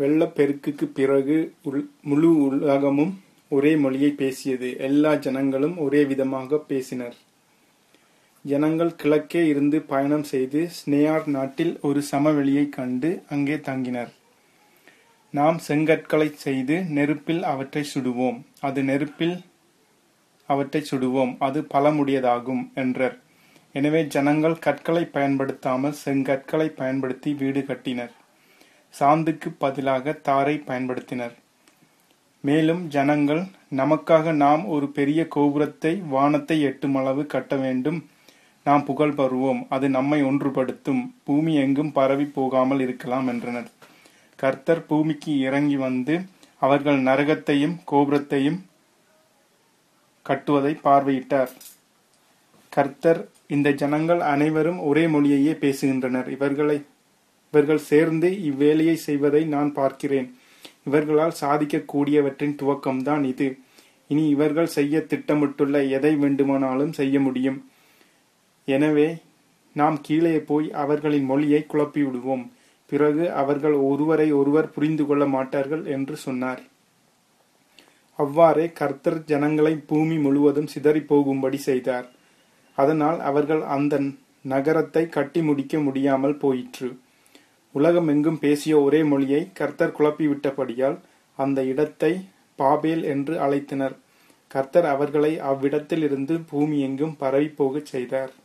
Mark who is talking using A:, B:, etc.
A: வெள்ளப்பெருக்குக்கு பிறகு உள்- முழு உலகமும் ஒரே மொழியை பேசியது எல்லா ஜனங்களும் ஒரே விதமாக பேசினர் ஜனங்கள் கிழக்கே இருந்து பயணம் செய்து ஸ்னேயார் நாட்டில் ஒரு சமவெளியைக் கண்டு அங்கே தங்கினர் நாம் செங்கற்களை செய்து நெருப்பில் அவற்றை சுடுவோம் அது நெருப்பில் அவற்றை சுடுவோம் அது பலமுடையதாகும் என்றனர் எனவே ஜனங்கள் கற்களை பயன்படுத்தாமல் செங்கற்களை பயன்படுத்தி வீடு கட்டினர் சாந்துக்கு பதிலாக தாரை பயன்படுத்தினர் மேலும் ஜனங்கள் நமக்காக நாம் ஒரு பெரிய கோபுரத்தை வானத்தை எட்டும் அளவு கட்ட வேண்டும் நாம் புகழ் பெறுவோம் அது நம்மை ஒன்றுபடுத்தும் பூமி எங்கும் பரவி போகாமல் இருக்கலாம் என்றனர் கர்த்தர் பூமிக்கு இறங்கி வந்து அவர்கள் நரகத்தையும் கோபுரத்தையும் கட்டுவதை பார்வையிட்டார் கர்த்தர் இந்த ஜனங்கள் அனைவரும் ஒரே மொழியையே பேசுகின்றனர் இவர்களை இவர்கள் சேர்ந்து இவ்வேலையை செய்வதை நான் பார்க்கிறேன் இவர்களால் சாதிக்கக்கூடியவற்றின் துவக்கம்தான் இது இனி இவர்கள் செய்ய திட்டமிட்டுள்ள எதை வேண்டுமானாலும் செய்ய முடியும் எனவே நாம் கீழே போய் அவர்களின் மொழியை குழப்பி விடுவோம் பிறகு அவர்கள் ஒருவரை ஒருவர் புரிந்து கொள்ள மாட்டார்கள் என்று சொன்னார் அவ்வாறே கர்த்தர் ஜனங்களை பூமி முழுவதும் சிதறி போகும்படி செய்தார் அதனால் அவர்கள் அந்த நகரத்தை கட்டி முடிக்க முடியாமல் போயிற்று உலகம் எங்கும் பேசிய ஒரே மொழியை கர்த்தர் குழப்பிவிட்டபடியால் அந்த இடத்தை பாபேல் என்று அழைத்தனர் கர்த்தர் அவர்களை அவ்விடத்திலிருந்து பூமி எங்கும் பரவி போகச் செய்தார்